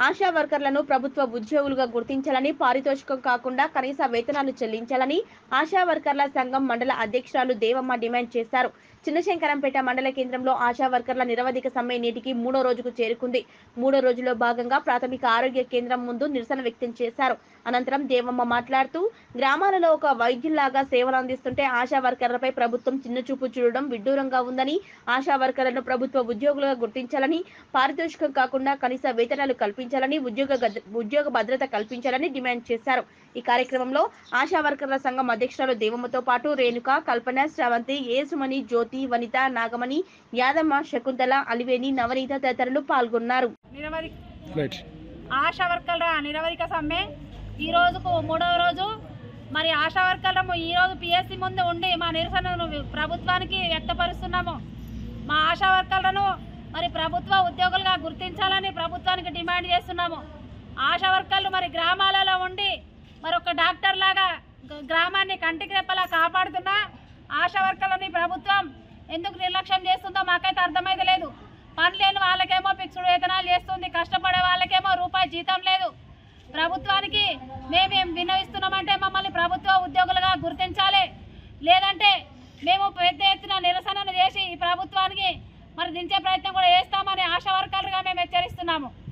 ఆశా వర్కర్లను ప్రభుత్వ ఉద్యోగులుగా గుర్తించాలని పారితోషికం కాకుండా కనీస వేతనాలు చెల్లించాలని ఆశా వర్కర్ల సంఘం మండల అధ్యక్షురాలు దేవమ్మ డిమాండ్ చేశారు చిన్నశంకరంపేట మండల కేంద్రంలో ఆశా వర్కర్ల నిరవధిక సమ్మె నేటికి మూడో రోజుకు చేరుకుంది మూడో రోజులో భాగంగా ప్రాథమిక ఆరోగ్య కేంద్రం ముందు నిరసన వ్యక్తం చేశారు అనంతరం దేవమ్మ మాట్లాడుతూ గ్రామాలలో ఒక వైద్యుల్లాగా సేవలు అందిస్తుంటే ఆశా వర్కర్లపై ప్రభుత్వం చిన్నచూపు చూడడం విడ్డూరంగా ఉందని ఆశా వర్కర్లను ప్రభుత్వ ఉద్యోగులుగా గుర్తించాలని పారితోషికం కాకుండా కనీస వేతనాలు కల్పించాలని ఉద్యోగ గద- ఉద్యోగ భద్రత కల్పించాలని డిమాండ్ చేశారు ఈ కార్యక్రమంలో ఆశా వర్కర్ల సంఘం అధ్యక్షురాలు దేవమ్మతో పాటు రేణుక కల్పన శ్రవంతి ఏసుమణి జ్యోతి వనిత నాగమణి యాదమ్మ శకుంతల అలివేని నవనీత తదితరులు పాల్గొన్నారు నిరవధి రైట్ ఆశా వర్కర్ల నిరవధిక సమ్మె ఈ రోజుకు మూడవ రోజు మరి ఆశా వర్కర్లము ఈ రోజు పిఎస్సి ముందు ఉండి మా నిరసనను ప్రభుత్వానికి వ్యక్తపరుస్తున్నాము మా ఆశా వర్కర్లను మరి ప్రభుత్వ ఉద్యోగులుగా గుర్తించాలని ప్రభుత్వానికి డిమాండ్ చేస్తున్నాము ఆశా వర్కర్లు మరి గ్రామాలలో ఉండి మరి ఒక డాక్టర్ లాగా గ- గ్రామాన్ని కంటికి రెప్పలా కాపాడుతున్నా ఆశా వర్కర్లని ప్రభుత్వం ఎందుకు నిర్లక్ష్యం చేస్తుందో మాకైతే అర్థమైతే లేదు పని లేని వాళ్ళకేమో ఫిక్స్డ్ వేతనాలు చేస్తుంది కష్టపడే వాళ్ళకేమో రూపాయి జీతం లేదు ప్రభుత్వానికి మేమేం విన్నవిస్తున్నామంటే మమ్మల్ని ప్రభుత్వ ఉద్యోగులుగా గుర్తించాలి లేదంటే మేము పెద్ద ఎత్తున నిరసనలు చేసి ఈ ప్రభుత్వానికి మరి దించే ప్రయత్నం కూడా చేస్తామని ఆశా వర్కర్లుగా మేము హెచ్చరిస్తున్నాము